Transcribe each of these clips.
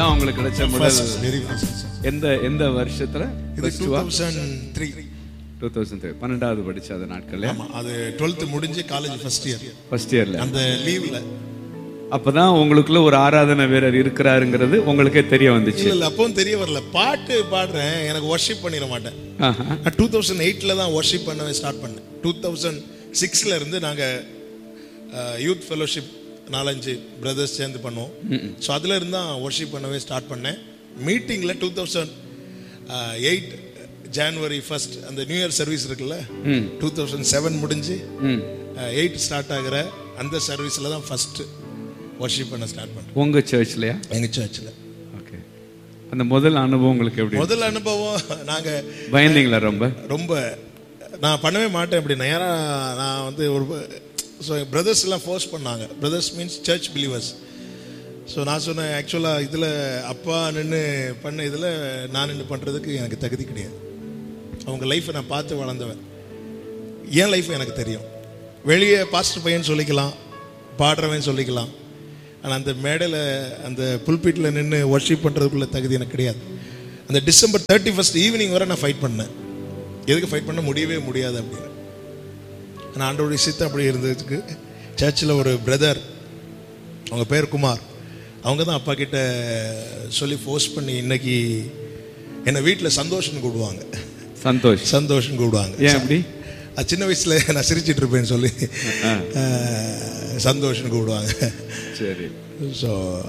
அதான் உங்களுக்கு கிடைச்ச முதல் வெரி ஃபர்ஸ்ட் எந்த எந்த வருஷத்துல இது two thousand three two thousand three பன்னெண்டாவது படிச்ச அந்த நாட்கள்ல ஆமா அது டுவெல்த் முடிஞ்சு காலேஜ் ஃபர்ஸ்ட் இயர் ஃபர்ஸ்ட் இயர்ல அந்த லீவ்ல அப்பதான் உங்களுக்குள்ள ஒரு ஆராதனை வீரர் இருக்கிறாருங்கிறது உங்களுக்கே தெரிய வந்துச்சு இல்ல இல்ல அப்பவும் தெரிய வரல பாட்டு பாடுறேன் எனக்கு ஒர்ஷிப் பண்ணிட மாட்டேன் ஆஹா. நான் டூ தௌசண்ட் எயிட்டில் தான் ஒர்ஷிப் பண்ணவே ஸ்டார்ட் பண்ணேன் டூ தௌசண்ட் சிக்ஸில் இருந்து நாங்கள் யூத் ஃபெலோஷிப் நாலஞ்சு பிரதர்ஸ் சேர்ந்து பண்ணுவோம் ஸோ அதில் இருந்து தான் ஒர்ஷிப் பண்ணவே ஸ்டார்ட் பண்ணேன் மீட்டிங்கில் two thousand eight January first அந்த நியூ இயர் சர்வீஸ் இருக்குல்ல ம். டூ தௌசண்ட் செவன் முடிஞ்சு ம் எயிட் ஸ்டார்ட் ஆகிற அந்த சர்வீஸில் தான் ஃபஸ்ட்டு ஒர்ஷிப் பண்ண ஸ்டார்ட் பண்ணேன் உங்க சர்ச்லயா எங்கள் சர்ச்சில் ஓகே அந்த முதல் அனுபவம் உங்களுக்கு எப்படி முதல் அனுபவம் நாங்கள் பயந்தீங்களா ரொம்ப ரொம்ப நான் பண்ணவே மாட்டேன் அப்படி நேராக நான் வந்து ஒரு ஸோ பிரதர்ஸ் எல்லாம் ஃபோர்ஸ் பண்ணாங்க brothers means church believers so நான் சொன்னேன் ஆக்சுவலாக இதில் அப்பா நின்று பண்ண இதில் நான் நின்று பண்ணுறதுக்கு எனக்கு தகுதி கிடையாது அவங்க லைஃப்பை நான் பார்த்து வளர்ந்தவன் என் லைஃப் எனக்கு தெரியும் வெளியே பாஸ்டர் பையன் சொல்லிக்கலாம் பாடுறவன் சொல்லிக்கலாம் ஆனால் அந்த மேடையில் அந்த புல்பீட்டில் நின்று ஒர்ஷிப் பண்ணுறதுக்குள்ள தகுதி எனக்கு கிடையாது அந்த டிசம்பர் தேர்ட்டி ஃபஸ்ட் ஈவினிங் வரை நான் ஃபைட் பண்ணேன் எதுக்கு ஃபைட் பண்ண முடியவே முடியாது அப்படின்னு ஆனால் ஆண்டோடைய சித்தம் அப்படி இருந்ததுக்கு சர்ச்சில் ஒரு பிரதர் அவங்க பேர் குமார் அவங்க தான் அப்பா கிட்ட சொல்லி ஃபோர்ஸ் பண்ணி இன்னைக்கு என்னை வீட்டில் சந்தோஷம்னு கூப்பிடுவாங்க சந்தோஷ் சந்தோஷம் கூப்பிடுவாங்க ஏன் அப்படி அது சின்ன வயசுல நான் சிரிச்சிட்டு இருப்பேன்னு சொல்லி அஹ், சந்தோஷம்னு கூப்பிடுவாங்க சரி ஸோ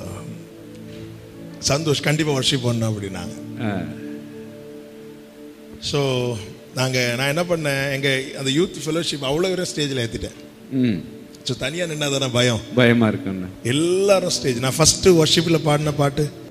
சந்தோஷ் கண்டிப்பாக ஒர்ஷிப் பண்ணோம் அப்படின்னாங்க ஆ. ஸோ நாங்கள் நான் என்ன பண்ணேன் எங்கள் அந்த யூத் ஃபெலோஷிப் அவ்வளோ பேரும் ஸ்டேஜில் ஏற்றிட்டேன் ம் ஸோ தனியாக நின்னா தானே பயம் பயமா இருக்குன்னு எல்லாரும் ஸ்டேஜ் நான் ஃபஸ்ட்டு ஒர்ஷிப்பில் பாடின பாட்டு